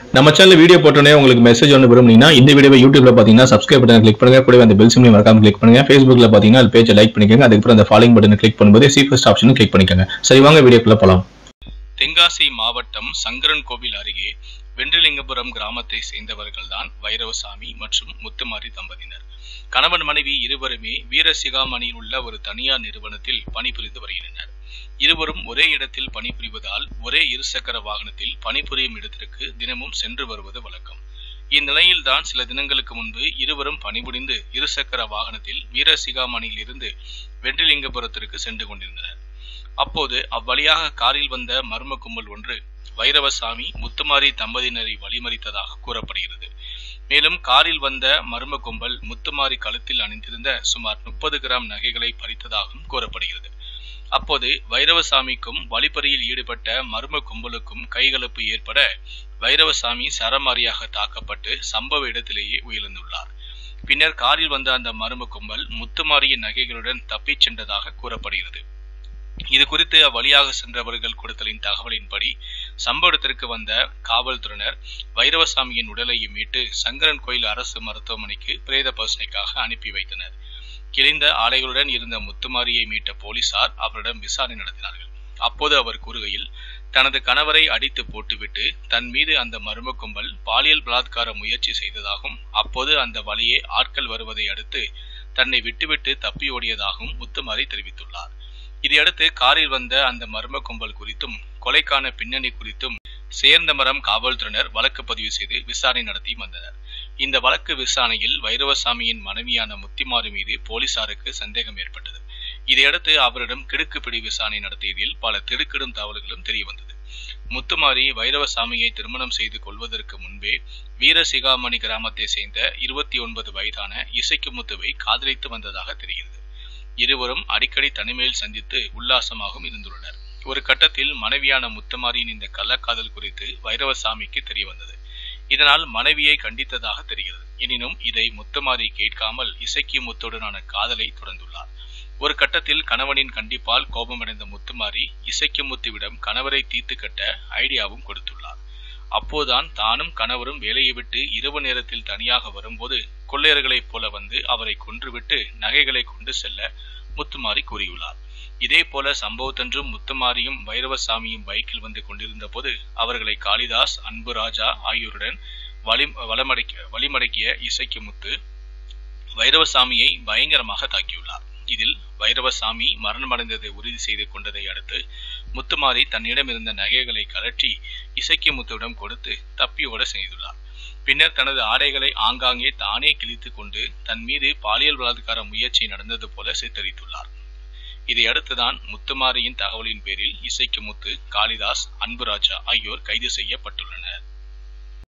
நம்ம channel video போட்டோன்னே உங்களுக்கு மெசேஜ் ஒன்று விரும்புனீங்கன்னா இந்த வீடியோவை யூடியூப்ல பார்த்தீங்கன்னா சப்ஸ்கிரைப் பட்டன் கிளிக் பண்ணுங்க கூடவே அந்த பெல் சிம்லையும் மறக்காம கிளிக் பண்ணுங்க ஃபேஸ்புக்ல பார்த்தீங்கன்னா அது பேஜை லைக் பண்ணிக்கோங்க அதுக்கப்புறம் அந்த ஃபாலோயிங் பட்டனை கிளிக் பண்ணும்போது சீஃபஸ்ட் ஆப்ஷனும் கிளிக் பண்ணிக்கோங்க சரி வாங்க வீடியோக்குள்ள போலாம் தென்காசி மாவட்டம் சங்கரன் கோவில் அருகே வென்றிலிங்கபுரம் கிராமத்தை சேர்ந்தவர்கள்தான் வைரவசாமி மற்றும் முத்துமாரி தம்பதியினர் கணவன் மனைவி இருவருமே வீரசிகாமணியில் உள்ள ஒரு தனியார் நிறுவனத்தில் பணிபுரிந்து வருகின்றனர் இருவரும் ஒரே இடத்தில் பணிபுரிவதால் ஒரே இருசக்கர வாகனத்தில் பணிபுரியும் இடத்திற்கு தினமும் சென்று வருவது வழக்கம் இந்நிலையில்தான் சில தினங்களுக்கு முன்பு இருவரும் பணிபுரிந்து இருசக்கர வாகனத்தில் வீரசிகாமணியில் இருந்து வென்றிலிங்கபுரத்திற்கு சென்று கொண்டிருந்தனர் அப்போது அவ்வழியாக காரில் வந்த மர்ம கும்பல் ஒன்று வைரவசாமி முத்துமாரி தம்பதியினரை வழிமறித்ததாக கூறப்படுகிறது மேலும் காரில் வந்த மர்ம கும்பல் முத்துமாரி கழுத்தில் அணிந்திருந்த சுமார் முப்பது கிராம் நகைகளை பறித்ததாகவும் கூறப்படுகிறது அப்போது வைரவசாமிக்கும் வழிப்பறியில் ஈடுபட்ட மர்ம கும்பலுக்கும் கைகலப்பு ஏற்பட வைரவசாமி சரமாரியாக தாக்கப்பட்டு சம்பவ இடத்திலேயே உயிரிழந்துள்ளார் பின்னர் காரில் வந்த அந்த மர்ம கும்பல் முத்துமாரியின் நகைகளுடன் தப்பிச் சென்றதாக கூறப்படுகிறது இது குறித்து அவ்வழியாக சென்றவர்கள் கொடுத்தலின் தகவலின்படி சம்பவ இடத்திற்கு வந்த காவல்துறையினர் வைரவசாமியின் உடலை மீட்டு சங்கரன் கோயில் அரசு மருத்துவமனைக்கு பிரேத பரிசோதனைக்காக அனுப்பி வைத்தனர் கிழிந்த ஆடைகளுடன் இருந்த முத்துமாரியை மீட்ட போலீசார் அவரிடம் விசாரணை நடத்தினார்கள் அப்போது அவர் கூறுகையில் தனது கணவரை அடித்து போட்டுவிட்டு தன் மீது அந்த மர்ம கும்பல் பாலியல் பலாத்கார முயற்சி செய்ததாகவும் அப்போது அந்த வழியே ஆட்கள் வருவதை அடுத்து தன்னை விட்டுவிட்டு தப்பி ஓடியதாகவும் முத்துமாரி தெரிவித்துள்ளார் இதையடுத்து காரில் வந்த அந்த மர்ம கும்பல் குறித்தும் கொலைக்கான பின்னணி குறித்தும் சேர்ந்தமரம் காவல்துறையினர் வழக்கு பதிவு செய்து விசாரணை நடத்தி வந்தனர் இந்த வழக்கு விசாரணையில் வைரவசாமியின் மனைவியான முத்திமாறு மீது போலீசாருக்கு சந்தேகம் ஏற்பட்டது இதையடுத்து அவரிடம் கிடுக்குப்பிடி விசாரணை நடத்தியதில் பல திடுக்கிடும் தகவல்களும் தெரியவந்தது முத்துமாரி வைரவசாமியை திருமணம் செய்து கொள்வதற்கு முன்பே வீரசிகாமணி கிராமத்தை சேர்ந்த இருபத்தி ஒன்பது வயதான இசைக்கு முத்துவை காதலித்து வந்ததாக தெரிகிறது இருவரும் அடிக்கடி தனிமையில் சந்தித்து உல்லாசமாகவும் இருந்துள்ளனர் ஒரு கட்டத்தில் மனைவியான முத்துமாரியின் இந்த கள்ளக்காதல் குறித்து வைரவசாமிக்கு தெரிய வந்தது இதனால் மனைவியை கண்டித்ததாக தெரிகிறது எனினும் இதை முத்துமாரி கேட்காமல் இசைக்கு முத்துடனான காதலை தொடர்ந்துள்ளார் ஒரு கட்டத்தில் கணவனின் கண்டிப்பால் கோபமடைந்த முத்துமாரி இசைக்கு முத்துவிடம் கணவரை தீர்த்து கட்ட ஐடியாவும் கொடுத்துள்ளார் அப்போதான் தானும் கணவரும் வேலையை விட்டு இரவு நேரத்தில் தனியாக வரும்போது கொள்ளையர்களைப் போல வந்து அவரை கொன்றுவிட்டு நகைகளை கொண்டு செல்ல முத்துமாரி கூறியுள்ளார் இதே போல சம்பவத்தன்றும் முத்துமாரியும் வைரவசாமியும் பைக்கில் வந்து கொண்டிருந்த போது அவர்களை காளிதாஸ் அன்பு ராஜா ஆகியோருடன் வழி வளமடக்கிய வழிமடக்கிய இசைக்கு முத்து வைரவசாமியை பயங்கரமாக தாக்கியுள்ளார் இதில் வைரவசாமி மரணமடைந்ததை உறுதி செய்து கொண்டதை அடுத்து முத்துமாரி தன்னிடம் இருந்த நகைகளை கலற்றி இசைக்கு முத்துவிடம் கொடுத்து தப்பியோட செய்துள்ளார் பின்னர் தனது ஆடைகளை ஆங்காங்கே தானே கிழித்து கொண்டு தன் மீது பாலியல் பலாத்கார முயற்சி நடந்தது போல சித்தரித்துள்ளார் இதையடுத்துதான் முத்துமாரியின் தகவலின் பேரில் இசைக்கு முத்து காளிதாஸ் அன்புராஜா ஆகியோர் கைது செய்யப்பட்டுள்ளனர்